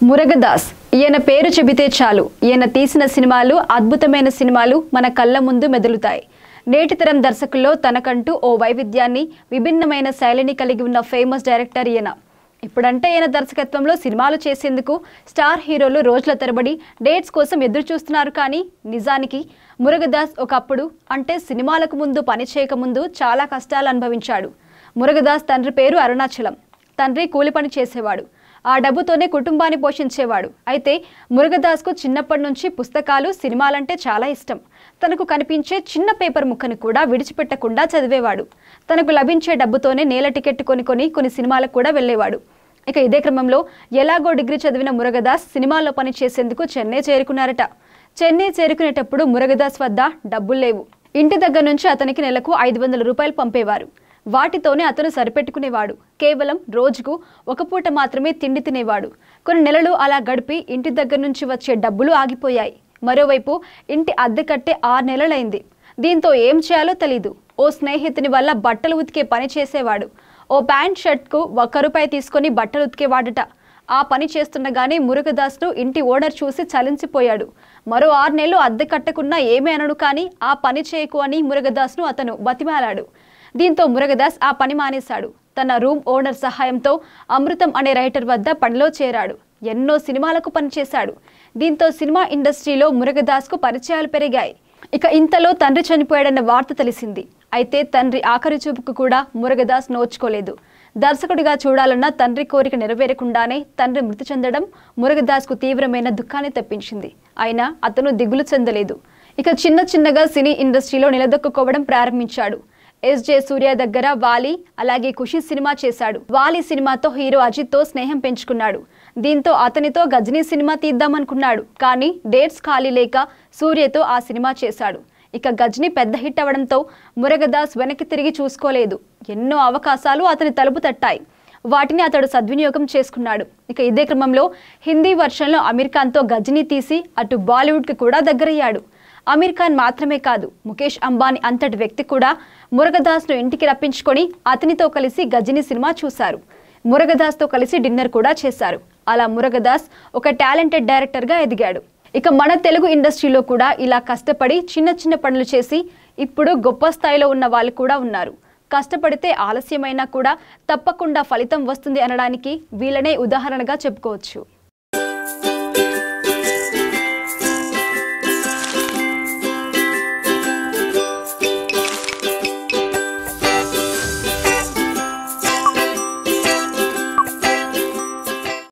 మురగదాస్ ఈయన పేరు చెబితే చాలు ఈయన తీసిన సినిమాలు అద్భుతమైన సినిమాలు మన కళ్ళ ముందు మెదులుతాయి నేటి తరం దర్శకుల్లో తనకంటూ ఓ వైవిధ్యాన్ని విభిన్నమైన శైలిని కలిగి ఉన్న ఫేమస్ డైరెక్టర్ ఈయన ఇప్పుడంటే ఈయన దర్శకత్వంలో సినిమాలు చేసేందుకు స్టార్ హీరోలు రోజుల తరబడి డేట్స్ కోసం ఎదురు చూస్తున్నారు కానీ నిజానికి మురుగదాస్ ఒకప్పుడు అంటే సినిమాలకు ముందు పని చేయకముందు చాలా కష్టాలు అనుభవించాడు మురుగదాస్ తండ్రి పేరు అరుణాచలం తండ్రి కూలి పని చేసేవాడు ఆ డబ్బుతోనే కుటుంబాన్ని పోషించేవాడు అయితే మురుగదాస్కు చిన్నప్పటి నుంచి పుస్తకాలు సినిమాలంటే చాలా ఇష్టం తనకు కనిపించే చిన్న పేపర్ ముక్కను కూడా విడిచిపెట్టకుండా చదివేవాడు తనకు లభించే డబ్బుతోనే నేల టికెట్ కొనుక్కొని కొన్ని సినిమాలకు కూడా వెళ్ళేవాడు ఇక ఇదే క్రమంలో ఎలాగో డిగ్రీ చదివిన మురుగదాస్ సినిమాల్లో పని చేసేందుకు చెన్నై చేరుకున్నారట చెన్నై చేరుకునేటప్పుడు మురుగదాస్ వద్ద డబ్బులు లేవు ఇంటి దగ్గర నుంచి అతనికి నెలకు ఐదు వందల రూపాయలు పంపేవారు వాటితోనే అతను సరిపెట్టుకునేవాడు కేవలం రోజుకు ఒక పూట మాత్రమే తిండి తినేవాడు కొన్ని నెలలు అలా గడిపి ఇంటి దగ్గర నుంచి వచ్చే డబ్బులు ఆగిపోయాయి మరోవైపు ఇంటి అద్దె కట్టే ఆరు నెలలైంది దీంతో ఏం చేయాలో తెలీదు ఓ స్నేహితుని వల్ల బట్టలు ఉతికే పని చేసేవాడు ఓ ప్యాంట్ షర్ట్కు ఒక్క రూపాయి తీసుకొని బట్టలు ఉతికేవాడట ఆ పని చేస్తుండగానే మురుగదాస్ను ఇంటి ఓనర్ చూసి చలించిపోయాడు మరో ఆరు నెలలు అద్దె కట్టకున్నా ఏమీ అనడు కానీ ఆ పని చేయకు అని మురుగదాస్ను అతను బతిమాలాడు దీంతో మురుగదాస్ ఆ పని మానేశాడు తన రూమ్ ఓనర్ సహాయంతో అమృతం అనే రైటర్ వద్ద పనిలో చేరాడు ఎన్నో సినిమాలకు పనిచేశాడు దీంతో సినిమా ఇండస్ట్రీలో మురుగదాస్కు పరిచయాలు పెరిగాయి ఇక ఇంతలో తండ్రి చనిపోయాడన్న వార్త తెలిసింది అయితే తండ్రి ఆఖరి చూపుకు కూడా మురుగదాస్ నోచుకోలేదు దర్శకుడిగా చూడాలన్న తండ్రి కోరిక నెరవేరకుండానే తండ్రి మృతి చెందడం మురుగదాస్కు తీవ్రమైన దుఃఖాన్ని తెప్పించింది అయినా అతను దిగులు చెందలేదు ఇక చిన్న చిన్నగా సినీ ఇండస్ట్రీలో నిలదొక్కుకోవడం ప్రారంభించాడు ఎస్జే సూర్య దగ్గర వాలి అలాగే ఖుషి సినిమా చేశాడు వాలి సినిమాతో హీరో అజిత్తో స్నేహం పెంచుకున్నాడు దీంతో అతనితో గజనీ సినిమా తీద్దామనుకున్నాడు కానీ డేట్స్ ఖాళీ లేక సూర్యతో ఆ సినిమా చేశాడు ఇక గజనీ పెద్ద హిట్ అవడంతో మురగదాస్ వెనక్కి తిరిగి చూసుకోలేదు ఎన్నో అవకాశాలు అతని తలుపు తట్టాయి వాటిని అతడు సద్వినియోగం చేసుకున్నాడు ఇక ఇదే క్రమంలో హిందీ వర్షన్లో అమీర్ ఖాన్తో గజనీ తీసి అటు బాలీవుడ్కి కూడా దగ్గరయ్యాడు అమీర్ ఖాన్ మాత్రమే కాదు ముఖేష్ అంబానీ అంతటి వ్యక్తి కూడా మురగదాస్ను ఇంటికి రప్పించుకొని అతనితో కలిసి గజనీ సినిమా చూశారు మురగదాస్తో కలిసి డిన్నర్ కూడా చేశారు అలా మురగదాస్ ఒక టాలెంటెడ్ డైరెక్టర్గా ఎదిగాడు ఇక మన తెలుగు ఇండస్ట్రీలో కూడా ఇలా కష్టపడి చిన్న చిన్న పనులు చేసి ఇప్పుడు గొప్ప స్థాయిలో ఉన్న వాళ్ళు కూడా ఉన్నారు కష్టపడితే ఆలస్యమైనా కూడా తప్పకుండా ఫలితం వస్తుంది అనడానికి వీళ్ళనే ఉదాహరణగా చెప్పుకోవచ్చు